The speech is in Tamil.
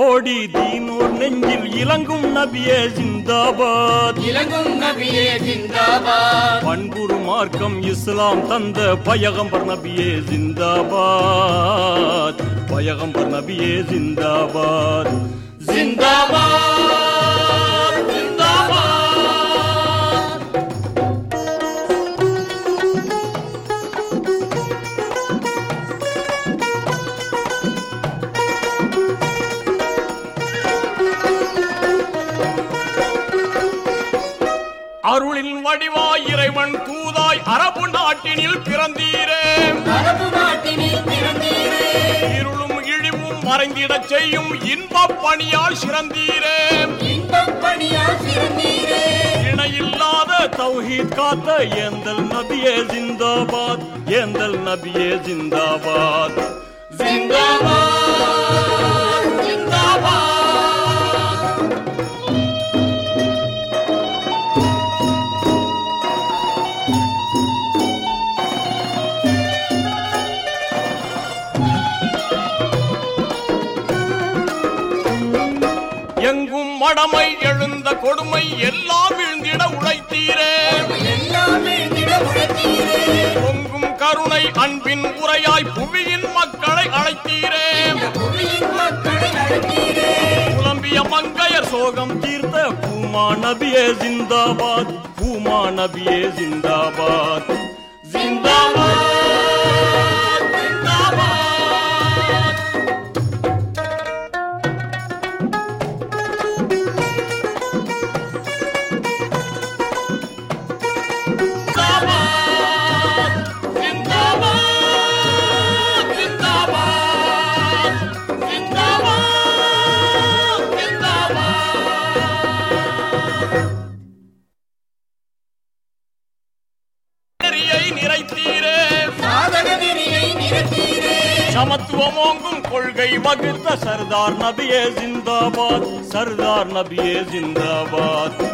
கோடி தீனோர் நெஞ்சில் இலங்கும் நபியே ஜிந்தாபாத் இலங்கும் நபியே ஜிந்தாபாத் பண்புரு மார்க்கம் இஸ்லாம் தந்த பயகம்பர் நபியே ஜிந்தாபாத் பயகம்பர் நபியே ஜிந்தாபாத் ஜிந்தாபாத் ஜிந்தாபாத் அருளின் வடிவாய் இறைவன் தூதாய் அரபு நாட்டினில் பிறந்தீரே அரபு நாட்டினில் பிறந்தீரே இருளும் இழிவும் மறைந்திடச் செய்யும் இன்பப் பணியால் சிறந்தீரே இன்பப் பணியால் சிறந்தீரே இணையில்லாத தௌஹீத் காத்த ஏந்தல் நபியே ஜிந்தாபாத் ஏந்தல் நபியே ஜிந்தாபாத் ஜிந்தாபாத் ஜிந்தாபாத் எங்கும் மடமை எழுந்த கொடுமை எல்லாம் விழுந்திட உழைத்தீரே எல்லாம் வீழ்ந்திட உழைத்தீரே பொங்கும் கருணை அன்பின் உரையாய் புவியின் மக்களை அழைத்தீரே புவியின் மக்களை அழைத்தீரே புலம்பிய மங்கையர் சோகம் தீர்த்த பூமா நபியே ஜிந்தாபாத் பூமா நபியே ஜிந்தாபாத் ஜிந்தாபாத் ஜிந்தாபாத் ஜிந்தாபாத் ஜிந்தாபாத் ஜிந்தாபாத் ஜிந்தாபாத் நெறியை நிறைத்தீரே சாதக நெறியை நிறுத்தீரே சமத்துவமோங்கும் கொள்கை வகுத்த சர்தார் நபியே ஜிந்தாபாத் சர்தார் நபியே ஜிந்தாபாத்